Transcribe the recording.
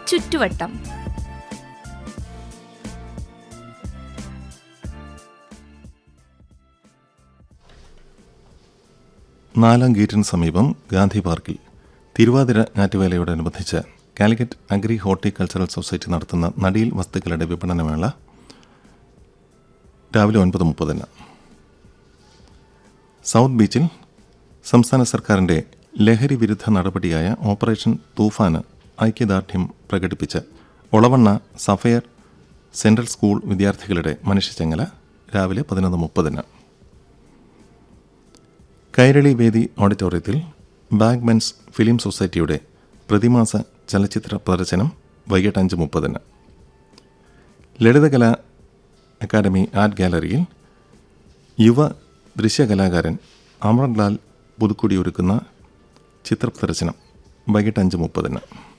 ചുറ്റുവട്ടം നാലാം ഗേറ്റിന് സമീപം ഗാന്ധി പാർക്കിൽ തിരുവാതിര ഞാറ്റുവേലയോടനുബന്ധിച്ച് കാലിക്കറ്റ് അഗ്രി ഹോർട്ടിക്കൾച്ചറൽ സൊസൈറ്റി നടത്തുന്ന നടീൽ വസ്തുക്കളുടെ വിപണനമേള രാവിലെ ഒൻപത് മുപ്പതിന് സൗത്ത് ബീച്ചിൽ സംസ്ഥാന സർക്കാരിൻ്റെ ലഹരി വിരുദ്ധ നടപടിയായ ഓപ്പറേഷൻ തൂഫാന് ഐക്യദാർഢ്യം പ്രകടിപ്പിച്ച് ഒളവണ്ണ സഫയർ സെൻട്രൽ സ്കൂൾ വിദ്യാർത്ഥികളുടെ മനുഷ്യച്ചങ്ങല രാവിലെ പതിനൊന്ന് മുപ്പതിന് കൈരളി വേദി ഓഡിറ്റോറിയത്തിൽ ബാഗ്മെൻസ് ഫിലിം സൊസൈറ്റിയുടെ പ്രതിമാസ ചലച്ചിത്ര പ്രദർശനം വൈകിട്ട് അഞ്ച് മുപ്പതിന് ലളിതകലാ അക്കാദമി ആർട്ട് ഗാലറിയിൽ യുവ ദൃശ്യകലാകാരൻ അമർലാൽ പുതുക്കുടി ഒരുക്കുന്ന ചിത്രപ്രദർശനം വൈകിട്ട് അഞ്ച് മുപ്പതിന്